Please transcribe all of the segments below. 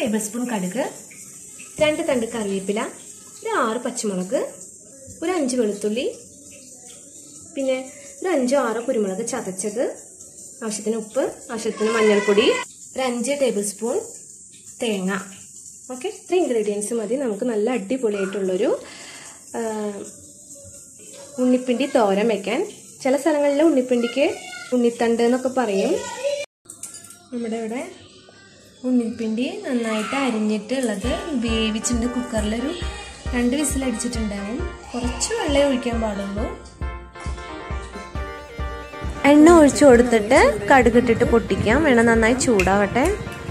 Table spoon കടുക് രണ്ട് തണ്ട് കറിവേപ്പില ഒരു ആറ് പച്ചമുളക് ഒരു അഞ്ച് വെളുത്തുള്ളി പിന്നെ ഒരു അഞ്ചോ ആറോ കുരുമുളക് ചതച്ചത് ആവശ്യത്തിന് ഉപ്പ് ആവശ്യത്തിന് മഞ്ഞൾപ്പൊടി ഒരു അഞ്ച് ടേബിൾ സ്പൂൺ തേങ്ങ ഓക്കെ ഇത്ര ഇൻഗ്രീഡിയൻസ് മതി നമുക്ക് നല്ല അടിപൊളിയായിട്ടുള്ളൊരു ആ, ഉണ്ണിപ്പിണ്ടി തോരൻ വെക്കാൻ ചില സ്ഥലങ്ങളിൽ ഉണ്ണിപ്പിണ്ടിക്ക് ഉണ്ണിത്തണ്ട് എന്നൊക്കെ പറയും നമ്മുടെ ഇവിടെ ഉണ്ണിപ്പിണ്ടി നന്നായിട്ട് അരിഞ്ഞിട്ടുള്ളത് വേവിച്ചിട്ടുണ്ട് കുക്കറിലൊരു രണ്ട് വിസിലടിച്ചിട്ടുണ്ടാവും കുറച്ച് വെള്ളം ഒഴിക്കാൻ പാടുള്ളൂ എണ്ണ ഒഴിച്ചു കൊടുത്തിട്ട് കടുകിട്ടിട്ട് പൊട്ടിക്കാം എണ്ണ നന്നായി ചൂടാവട്ടെ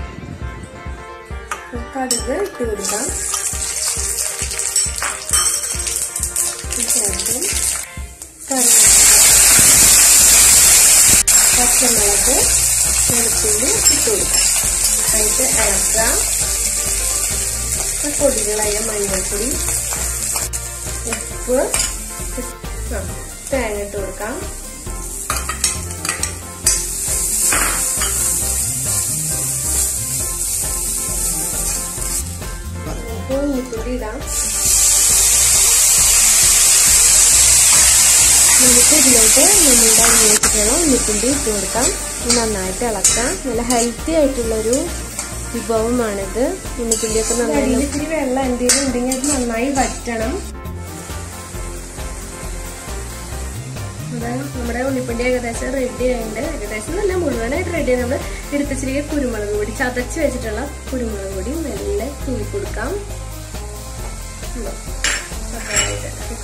കടുക് ഇട്ട് കൊടുക്കാം ശേഷം കറി പച്ചമുളക് വെളുത്തുള്ളി ഇട്ട് കൊടുക്കാം അതിട്ട് ഇളക്കാം പൊടികളായ മഞ്ഞൾപ്പൊടി ഉപ്പ് ആ, തേങ്ങ ഇട്ട് കൊടുക്കാം നമുക്ക് ഉള്ളിപ്പൊടി ഇടാം നമുക്ക് ഇതിലോട്ട് നമ്മളുടെ അരിഞ്ഞിട്ടുള്ള ഉള്ളിപ്പിണ്ടി ഇട്ട് കൊടുക്കാം ഇത് നന്നായിട്ട് ഇളക്കാം നല്ല ഹെൽത്തി ആയിട്ടുള്ളൊരു വിഭവമാണിത് ഉണ്ണിപ്പിണ്ടിയൊക്കെ നന്നായി ഇത്തിരി വെള്ളം എന്തെങ്കിലും ഉണ്ടെങ്കിൽ അത് നന്നായി വറ്റണം അതാണ് നമ്മുടെ ഉണ്ണിപ്പിണ്ടി ഏകദേശം റെഡി ആയിട്ടുണ്ട് ഏകദേശം നല്ല മുഴുവനായിട്ട് റെഡി ആയി നമ്മൾ എടുത്ത ചെറിയ കുരുമുളക് പൊടി ചതച്ച് വെച്ചിട്ടുള്ള കുരുമുളക് പൊടി മെല്ലെ തൂക്കി കൊടുക്കാം ഉണ്ടോ? ചെറുതായിട്ട്.